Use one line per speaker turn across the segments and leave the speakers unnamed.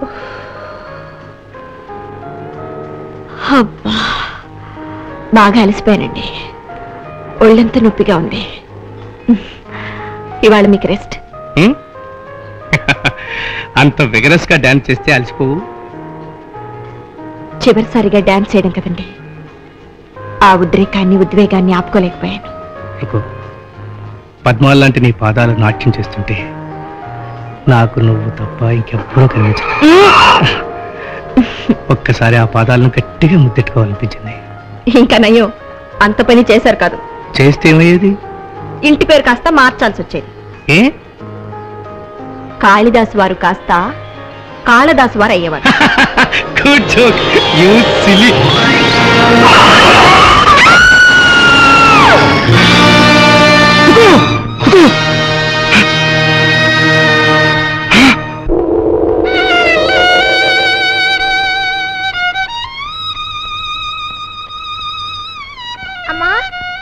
అబ్బా బాగా అలసిపోయానండి ఒళ్ళంతా నొప్పిగా ఉంది ఇవాళ మీకు రెస్ట్
ఉం? అంత విగరస్ గా డాన్స్ చేస్తే అలసిపోవు
చివరిసారిగా డాన్స్ చేయడం కదండి ఆ ఉద్రేకాన్ని ఉద్వేగాన్ని ఆపుకోలేకపోయాను
రుకో పద్మాల లాంటి నీ పాదాలు నాట్యం చేస్తుంటే నాకు నువ్వు తప్ప ఇంకెప్పుడూ కనిపించదు ఒక్కసారి ఆ పాదాలను గట్టిగా ముద్దెట్టుకోవాలనిపించింది
ఇంకా నయ్యో అంత పని చేశారు కాదు
చేస్తే ఏమయ్యేది
ఇంటి పేరు కాస్త మార్చాల్సి వచ్చేది
ఏ
కాళిదాసు వారు కాస్త కాళదాసు వారు అయ్యేవారు
గుడ్ జోక్ యూ సిలీ
అమ్మా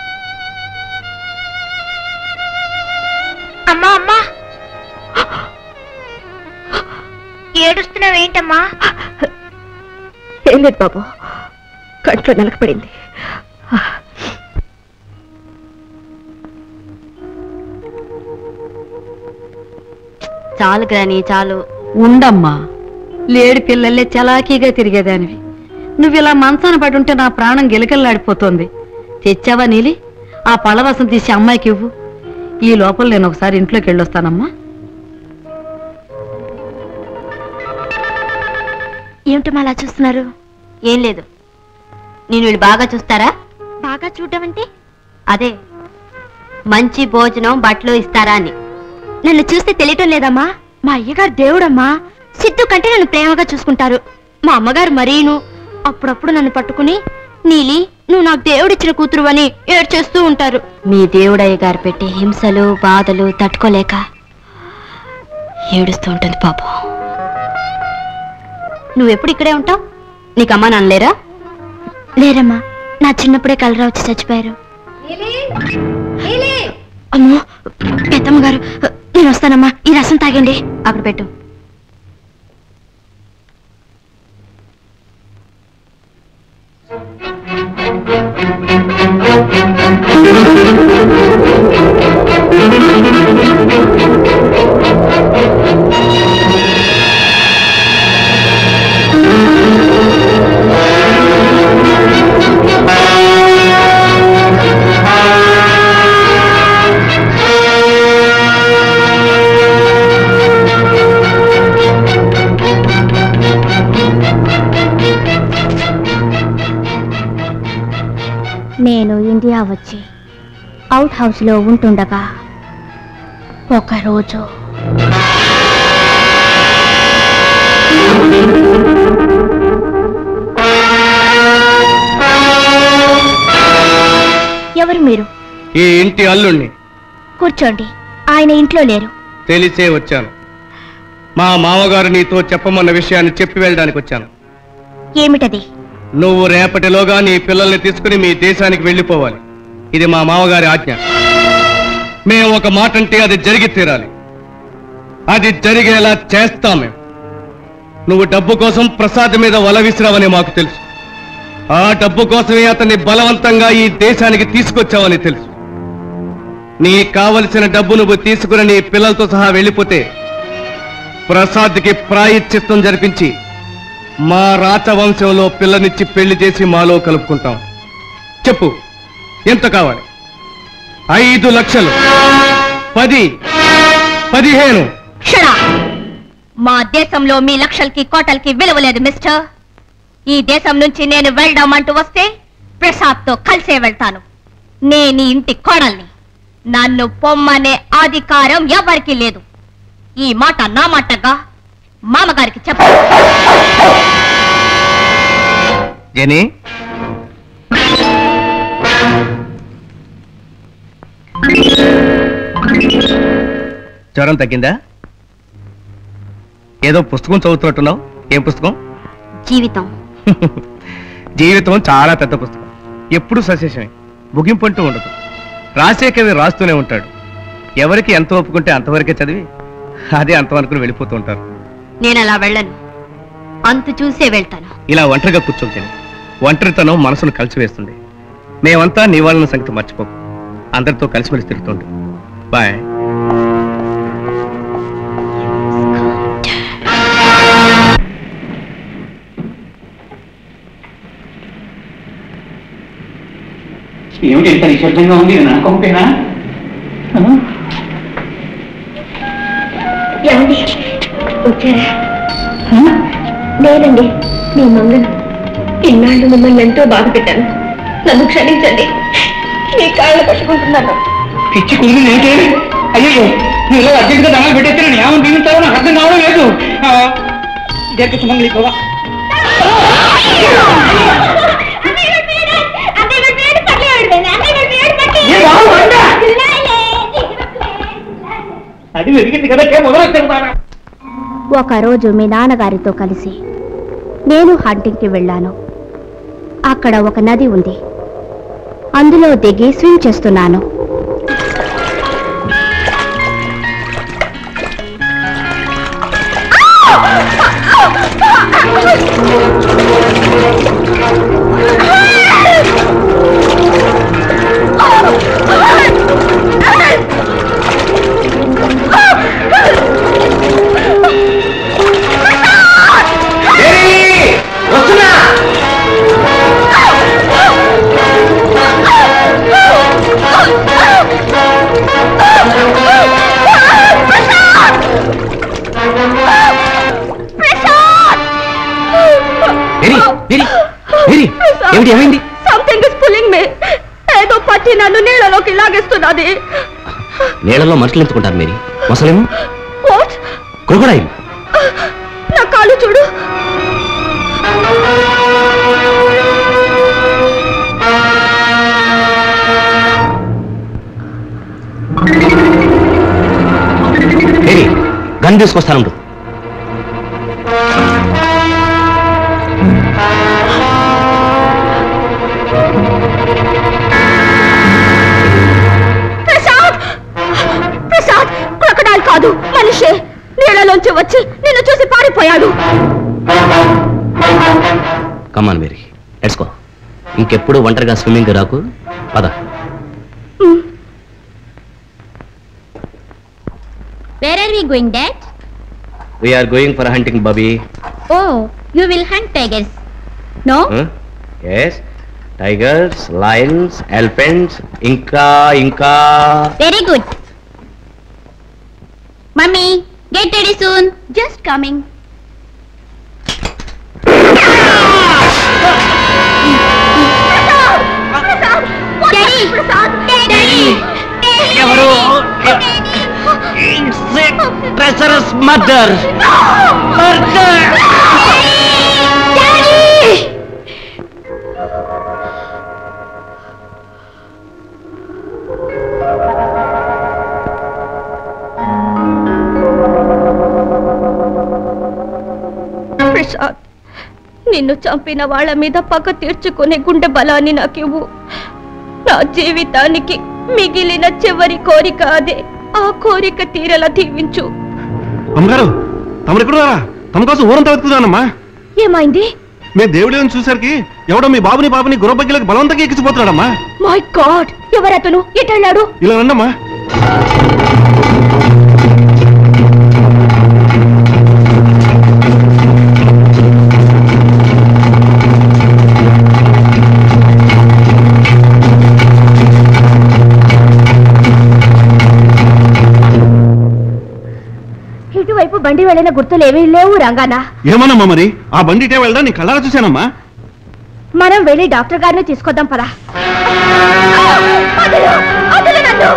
అమ్మా అమ్మా ఏడుస్తున్నావు ఏంటమ్మా
ఏం లేదు బాబు కంట్లో నలకపడింది
చాలు గ్రాని చాలు
ఉండమ్మా లేడి పిల్లలే చలాకీగా తిరిగేదానివి నువ్వు ఇలా మంచాన పడి ఉంటే నా ప్రాణం గిలకిల్లాడిపోతుంది తెచ్చావా నీలి ఆ పళ్ళరసం తీసి అమ్మాయికి ఇవ్వు ఈ లోపల నేను ఒకసారి ఇంట్లోకి వెళ్ళొస్తానమ్మా
ఏమిటమ్మా అలా చూస్తున్నారు
ఏం లేదు నేను వీళ్ళు బాగా చూస్తారా
బాగా చూడడం అంటే
అదే మంచి భోజనం బట్టలు ఇస్తారా అని
నన్ను చూస్తే తెలియటం లేదమ్మా మా అయ్యగారు దేవుడమ్మా సిద్ధు కంటే నన్ను ప్రేమగా చూసుకుంటారు మా అమ్మగారు మరీను అప్పుడప్పుడు నన్ను పట్టుకుని నీలి నువ్వు నాకు దేవుడిచ్చిన కూతురు అని ఏడ్చేస్తూ ఉంటారు
మీ దేవుడయ్య గారు పెట్టే హింసలు బాధలు తట్టుకోలేక ఏడుస్తూ ఉంటుంది పాపం నువ్వెప్పుడు ఇక్కడే ఉంటావు నీకు అమ్మ నాన్న లేరా
లేరమ్మా నా చిన్నప్పుడే కలరా వచ్చి చచ్చిపోయారు అమ్మో పెద్దమ్మ గారు నేను వస్తానమ్మా ఈ రసం తాగండి
అక్కడ పెట్టు
నేను ఇండియా వచ్చి అవుట్ హౌస్లో ఉంటుండగా ఒకరోజు ఎవరు మీరు
ఈ ఇంటి అల్లుణ్ణి
కూర్చోండి ఆయన ఇంట్లో లేరు
తెలిసే వచ్చాను మా మామగారు నీతో చెప్పమన్న విషయాన్ని చెప్పి వెళ్ళడానికి వచ్చాను
ఏమిటది
నువ్వు రేపటిలోగా నీ పిల్లల్ని తీసుకుని మీ దేశానికి వెళ్ళిపోవాలి ఇది మా మామగారి ఆజ్ఞ మేము ఒక మాట అంటే అది జరిగి తీరాలి అది జరిగేలా చేస్తాం మేము నువ్వు డబ్బు కోసం ప్రసాద్ మీద వల విసిరావని మాకు తెలుసు ఆ డబ్బు కోసమే అతన్ని బలవంతంగా ఈ దేశానికి తీసుకొచ్చావని తెలుసు నీ కావలసిన డబ్బు నువ్వు తీసుకుని నీ పిల్లలతో సహా వెళ్ళిపోతే ప్రసాద్కి ప్రాయశ్చిత్తం జరిపించి మా రాచవంశంలో పిల్లనిచ్చి పెళ్లి చేసి మాలో కలుపుకుంటాం చెప్పు ఎంత కావాలి ఐదు లక్షలు పది పదిహేను
షడా మా దేశంలో మీ లక్షలకి కోటలకి విలువ లేదు మిస్టర్ ఈ దేశం నుంచి నేను వెళ్ళడం అంటూ వస్తే ప్రసాద్తో కలిసే వెళ్తాను నేను ఈ ఇంటి కోడల్ని నన్ను పొమ్మనే అధికారం ఎవరికీ లేదు ఈ మాట నా మాటగా మామగారికి చెప్ప
జని జ్వరం తగ్గిందా ఏదో పుస్తకం చదువుతున్నట్టున్నావు ఏం పుస్తకం
జీవితం
జీవితం చాలా పెద్ద పుస్తకం ఎప్పుడు సశేషమే ముగింపు అంటూ ఉండదు రాసే కవి రాస్తూనే ఉంటాడు ఎవరికి ఎంత ఒప్పుకుంటే అంతవరకే చదివి అదే అంతవరకు వెళ్ళిపోతూ ఉంటారు
నేను అలా వెళ్ళను అంతు చూసే వెళ్తాను
ఇలా ఒంటరిగా కూర్చోండి ఒంటరితనం మనసును కలిసివేస్తుంది మేమంతా నీ వాళ్ళని సంగతి మర్చిపోకు అందరితో కలిసిమెలిసి తిరుగుతుండు బాయ్
ఏమిటి ఇంత నిశ్శబ్దంగా ఉంది ఇది నా కొంపేనా ఆ?
ఏమండి వచ్చారా నేనండి మీ మంగళం ఇన్నాళ్ళు మిమ్మల్ని ఎంతో బాధ పెట్టాను నన్ను క్షమించండి మీ కాళ్ళు పట్టుకుంటున్నాను
పిచ్చి కుదిరింది ఏంటి అయ్యో నువ్వు ఇలా అర్జెంట్గా దండాలు పెట్టేస్తే నేను ఏమని దీవించాలో నాకు అర్థం కావడం లేదు ఆ, దీర్ఘ సుమంగళి బాబా అది వెరిగింది కదా మొదలు చెబుతారా
ఒకరోజు మీ నాన్నగారితో కలిసి నేను హంటింగ్కి వెళ్ళాను అక్కడ ఒక నది ఉంది అందులో దిగి స్విమ్ చేస్తున్నాను
ఏమిటి ఏమైంది
సంథింగ్ ఇస్ పుల్లింగ్ మీ ఏదో పట్టి నన్ను నీళ్ళలోకి లాగేస్తున్నది
నీళ్ళలో మనుషులు ఎంచుకుంటారు మీరు మొసలేమో
వాట్
క్రొకడైల్
నా కాలు చూడు
ఏరి గన్ తీసుకొస్తానుండు
ప్రసాద్ ప్రసాద్ క్రొకడాల్ కాదు మనిషే నీళ్ళలోంచి వచ్చి నిన్ను చూసి పారిపోయాడు
కమాన్ మేరీ లెట్స్ గో ఇంకెప్పుడు ఒంటరిగా స్విమ్మింగ్ రాకు పద
where are we going dad
we are going for hunting Bobby
oh you will hunt tigers no
yes tigers lions elephants ఇంకా ఇంకా
very good mummy get ready soon just coming
ఎవరు treacherous murder murder
Prasad నిన్ను చంపిన వాళ్ళ మీద పగ తీర్చుకునే గుండె బలాన్ని నాకివ్వు నా జీవితానికి మిగిలిన చివరి కోరిక అదే ఆ కోరిక తీరలా దీవించు
అమ్మగారు తమరు ఎక్కడున్నారా తమ కోసం ఊరంతా వెతుకుతున్నానమ్మా
ఏమైంది
మేము దేవుడిని చూసరికి ఎవడో మీ బాబుని బాబుని గుర్రబగ్గిలకు బలవంతంగా ఎక్కించిపోతున్నాడమ్మా
మై గాడ్ ఎవరతను ఎటెళ్ళాడు
ఇలా రండమ్మా
ఇటువైపు బండి వెళ్ళిన గుర్తులేమీ లేవు రంగానా
ఏమన్నమ్మా మరి ఆ బండి ఇటే వెళ్ళడా నీ కళ్ళారా చూశానమ్మా
మనం వెళ్ళి డాక్టర్ గారిని తీసుకొద్దాం పదా వదలు! వదలు నన్ను!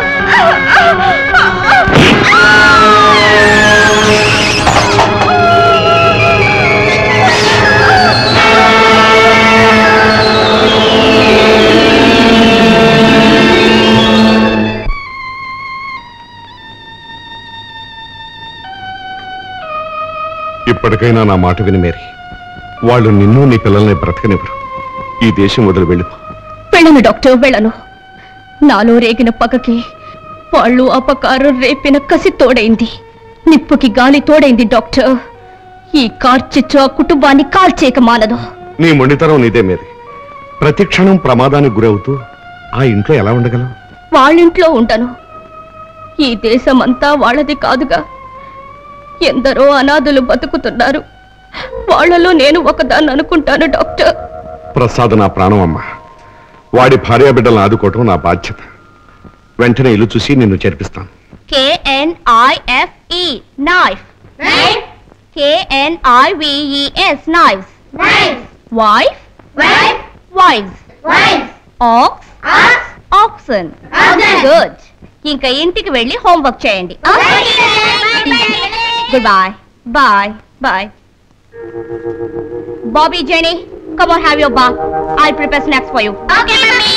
ఇప్పటికైనా నా మాట విని మేరీ వాళ్ళు నిన్ను నీ పిల్లల్ని బ్రతకనివ్వరు ఈ దేశం వదిలి వెళ్ళిపో
వెళ్ళను డాక్టర్ వెళ్ళను నాలో రేగిన పగకి వాళ్ళు అపకారం రేపిన కసి తోడైంది నిప్పుకి గాలి తోడైంది డాక్టర్ ఈ కార్చిచ్చు ఆ కుటుంబాన్ని కాల్చేయక మానదు
నీ మొండితనం నీదే మేరీ ప్రతి క్షణం ప్రమాదానికి గురవుతూ ఆ ఇంట్లో ఎలా ఉండగలవు
వాళ్ళింట్లో ఉంటాను ఈ దేశమంతా వాళ్ళది కాదుగా ఎందరో అనాథులు బతుకుతున్నారు వాళ్ళలో నేను ఒకదాన్ని అనుకుంటాను డాక్టర్
ప్రసాద్ నా ప్రాణం అమ్మ వాడి భార్యాబిడ్డలను ఆదుకోవటం నా బాధ్యత వెంటనే ఇల్లు చూసి నిన్ను చేర్పిస్తాను
K N I F E knife K N I V E S knives wife wives ox oxen good ఇంకా ఇంటికి వెళ్ళి హోంవర్క్ చేయండి good boy bye bye Bobby Jenny come on have your bath I prepare snacks for you okay mummy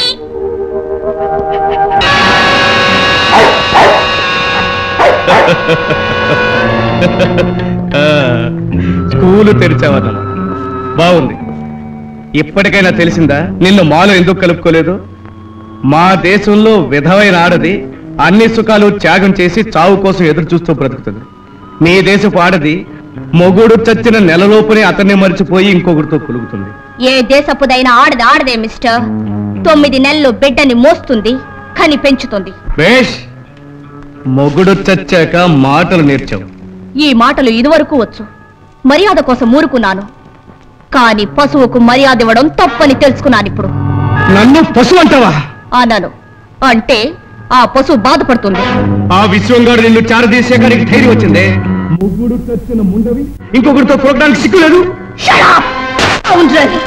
school తెరిచావన్నమాట బాగుంది ఇప్పటికైనా తెలిసిందా నిన్ను మాలో ఎందుకు కలుపుకోలేదు మా దేశంలో విధవైన ఆడది అన్ని సుఖాలు త్యాగం చేసి చావు కోసం ఎదురు చూస్తూ బ్రతుకుతుంది మీ దేశపు ఆడది మొగుడు చచ్చిన నెలలోపునే అతన్ని మరిచిపోయి ఇంకొకరితో కులుగుతుంది
ఏ దేశపుదైన ఆడది ఆడదే మిస్టర్ తొమ్మిది నెలలు బిడ్డని మోస్తుంది కని పెంచుతుంది
బేష్ మొగుడు చచ్చాక మాటలు నేర్చావు
ఈ మాటలు ఇదివరకు వచ్చు మర్యాద కోసం ఊరుకున్నాను కాని పశువుకు మర్యాద ఇవ్వడం తప్పని తెలుసుకున్నాను ఇప్పుడు
నన్ను పశువు అంటావా
అన్నాను అంటే ఆ పశువు బాధపడుతుంది
ఆ విశ్వంగాడు నిన్ను చారదీసేకానికి ధైర్యం వచ్చిందే ముగ్గురు చచ్చిన ముండవి ఇంకొకరితో కొరకడానికి సిగ్గులేదు
అవును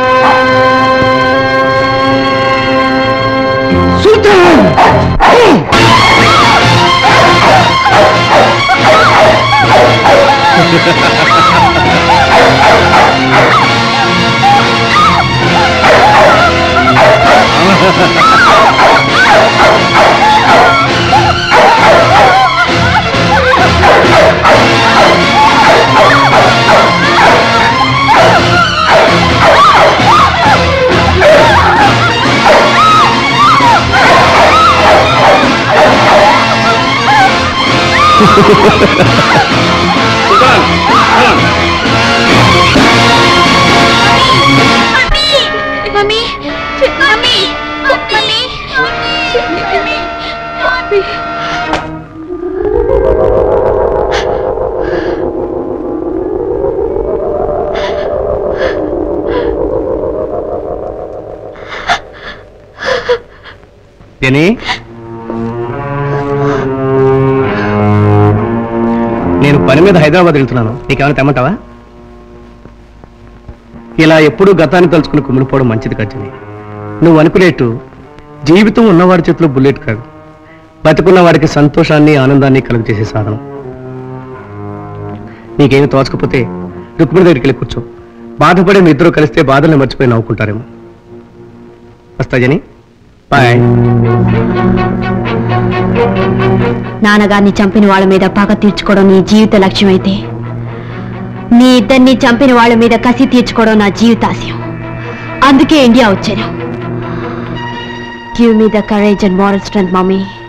మమ్మీ మమ్మీ మమ్మీ మమ్మీ
తిని నేను పని మీద హైదరాబాద్ వెళ్తున్నాను నీకేమైనా తెమ్మంటావా ఇలా ఎప్పుడూ గతాన్ని తలుచుకుని కుమిలిపోవడం మంచిది కచ్చని నువ్వు అనుకునేట్టు జీవితం ఉన్నవాడి చేతిలో బుల్లెట్ కాదు బతుకున్న వాడికి సంతోషాన్ని ఆనందాన్ని కలుగజేసే సాధనం నీకేమి తోచకపోతే రుక్మిణి దగ్గరికి వెళ్ళి కూర్చో బాధపడే మీ ఇద్దరు కలిస్తే బాధల్ని మర్చిపోయి నవ్వుకుంటారేమో వస్తా జని బాయ్
నాన్నగారిని చంపిన వాళ్ళ మీద పగ తీర్చుకోవడం నీ జీవిత లక్ష్యం అయితే నీ ఇద్దరిని చంపిన వాళ్ళ మీద కసి తీర్చుకోవడం నా జీవితాశయం అందుకే ఇండియా వచ్చాను give me the courage and moral strength mummy